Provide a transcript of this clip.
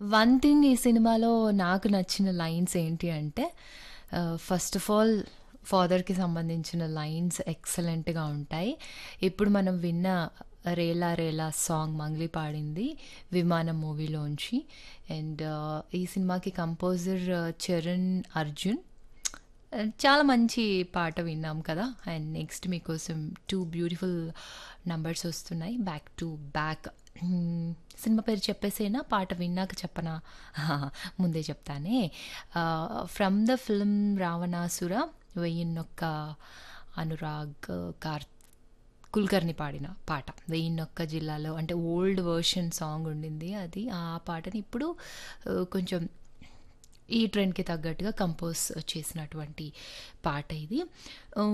One thing ఈ సినిమాలో నాకు నచ్చిన లైన్స్ ఏంటి అంటే ఆహ్, ఫస్ట్ ఆఫ్ ఆల్ ఫాదర్‌కి సంబంధించిన లైన్స్ ఎక్సలెంట్‌గా ఉంటాయి. ఇప్పుడు మనం విన్న 'రేలా రేలా' సాంగ్ మంగ్లీ పాడింది 'విమానం' మూవీలోంచి. అండ్ ఆహ్, ఈ సినిమాకి కంపోజర్ చరణ్ అర్జున్. ఆహ్, చాలా మంచి పాట విన్నాం కదా! అండ్ నెక్స్ట్ మీకోసం 2 బ్యూటిఫుల్ నంబర్స్ వస్తున్నాయి. Back to back. Hmm. Cinema పేరు చెప్పేసేనా? పాట విన్నాక చెప్పనా? ముందే చెప్తానే. Ah, from the film 'Ravanasura' వెయ్యిన్నొక్క అనురాగ్ కార్ కుల్కర్ణి పాడిన పాట. వెయ్యిన్నొక్క జిల్లాలో అంటే ఓల్డ్ వెర్షన్ సాంగ్ ఉండింది అది. ఆ పాటని ఇప్పుడు ఆహ్, కొంచెం ఈ ట్రెండ్‌కి తగ్గట్టుగా కంపోజ్ చేసినటువంటి పాట ఇది. ఆహ్